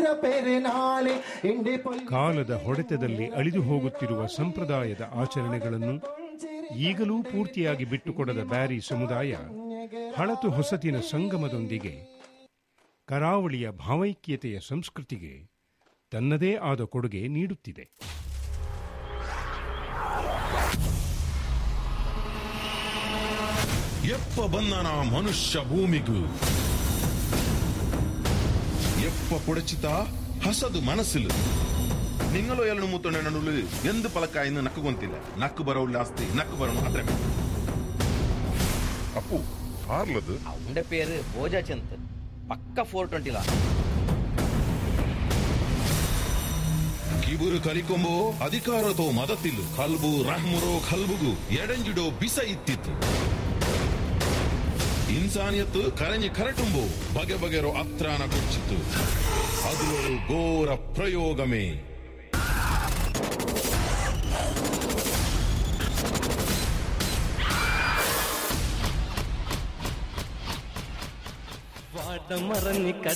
ತೀರ ಪೆರೆನಾಲೆ ಇಂಡಿ ಪೊಲ್ ಕಾಲದ ಹೊಡೆತದಲ್ಲಿ ಅಳಿದು ಹೋಗುತ್ತಿರುವ ಸಂಪ್ರದಾಯದ ಆಚರಣೆಗಳನ್ನು ಈಗಲೂ ಪೂರ್ತಿಯಾಗಿ ಬಿಟ್ಟುಕೊಡದ ಬ್ಯಾರಿ ಸಮುದಾಯ ಹಳತು ಹೊಸತಿನ ಸಂಗಮದೊಂದಿಗೆ ಕರಾವಳಿಯ ಭಾವೈಕ್ಯತೆಯ ಸಂಸ್ಕೃತಿಗೆ ತನ್ನದೇ ಆದ ಕೊಡುಗೆ ನೀಡುತ್ತಿದೆ ಎಪ್ಪ ಬಂದನ ಮನುಷ್ಯ ಭೂಮಿಗೂ എപ്പ പുടച്ചിത്ത ಹಸದು ಮನಸ್ಸಿಲು നിങ്ങളോ എല്ലാം മുത്തോണ്ട നടുവില് എന്ത് പലക്കായെന്ന് നക്ക് കൊന്തില്ല നക്ക് ബറവുള്ള ആസ്തി നക്ക് ബറണു അത്ര ಅಪ್ಪು ಆರ್ಲದು ಅವನ ಪೇರು ಭೋಜಾಚಂತ್ ಪಕ್ಕ ಫೋರ್ ಟ್ವೆಂಟಿಲ ಕಿಬುರು ಕಲಿಕೊಂಬೋ ಅಧಿಕಾರತೋ ಮದತಿಲು ಕಲ್ಬು ರಹ್ಮುರೋ ಕಲ್ಬುಗು ಎಡಂಜಿಡೋ ಬಿಸ ಇತ್ತಿತ್ತು ಇನ್ಸಾನಿಯತ್ತು ಕರഞ്ഞ് ಕರಟುಂಬೋ ಬಗೆ ಬಗೆರೋ ಅತ್ರಾನ ಕೊಚ್ಚಿತ್ತು ಅದು ಒಂದು ಘೋರ ಪ್ರಯೋಗಮೇ వాడ మరని